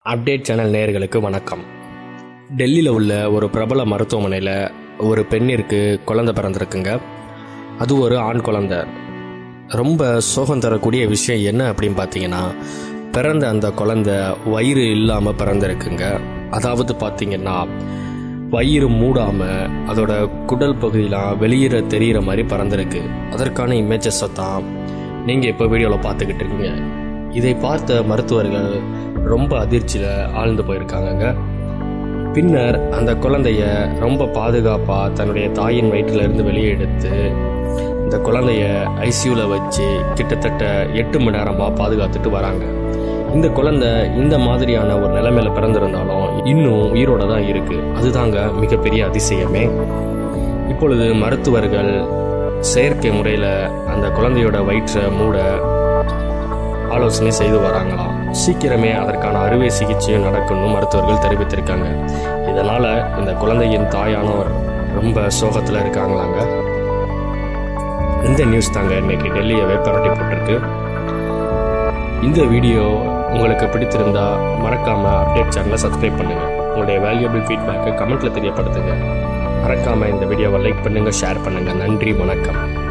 update channel நேயர்களுக்கு வணக்கம் டெல்லியில் உள்ள ஒரு பிரபல மருத்துவமனையில் ஒரு பெண்ணிற்கு குழந்தை பிறந்திருக்குங்க அது ஒரு ஆண் குழந்தை ரொம்ப சோகம் தரக்கூடிய விஷயம் என்ன அப்படின்னு பார்த்தீங்கன்னா பிறந்த அந்த குழந்தை வயிறு இல்லாமல் பிறந்திருக்குங்க அதாவது பார்த்தீங்கன்னா வயிறு மூடாமல் அதோட குடல் பகுதியெலாம் வெளியிற தெரிகிற மாதிரி பிறந்திருக்கு அதற்கான இமேஜஸை தான் நீங்கள் இப்போ வீடியோவில் பார்த்துக்கிட்டு இருக்கீங்க இதை பார்த்த மருத்துவர்கள் ரொம்ப அதிர்ச்சியில் ஆழ்ந்து போயிருக்காங்கங்க பின்னர் அந்த குழந்தைய ரொம்ப பாதுகாப்பாக தன்னுடைய தாயின் வயிற்றில இருந்து வெளியே எடுத்து இந்த குழந்தைய ஐசியூவில் வச்சு கிட்டத்தட்ட எட்டு மணி நேரமாக பாதுகாத்துட்டு வராங்க இந்த குழந்தை இந்த மாதிரியான ஒரு நிலைமையில பிறந்திருந்தாலும் இன்னும் உயிரோட தான் இருக்கு அதுதாங்க மிகப்பெரிய அதிசயமே இப்பொழுது மருத்துவர்கள் செயற்கை முறையில் அந்த குழந்தையோட வயிற்றை மூட ஆலோசனை செய்து வராங்களாம் சீக்கிரமே அதற்கான அறுவை சிகிச்சையும் நடக்கும்னு மருத்துவர்கள் தெரிவித்திருக்காங்க இதனால இந்த குழந்தையின் தாயானவர் ரொம்ப சோகத்தில் இருக்காங்களாங்க இந்த நியூஸ் தாங்க இன்னைக்கு டெல்லியவே பரட்டி போட்டிருக்கு இந்த வீடியோ உங்களுக்கு பிடித்திருந்தா மறக்காம அப்டேட் சேனலை சப்ஸ்கிரைப் பண்ணுங்க உங்களுடைய வேல்யூபிள் ஃபீட்பேக்கை கமெண்ட்ல தெரியப்படுத்துங்க மறக்காம இந்த வீடியோவை லைக் பண்ணுங்க ஷேர் பண்ணுங்க நன்றி வணக்கம்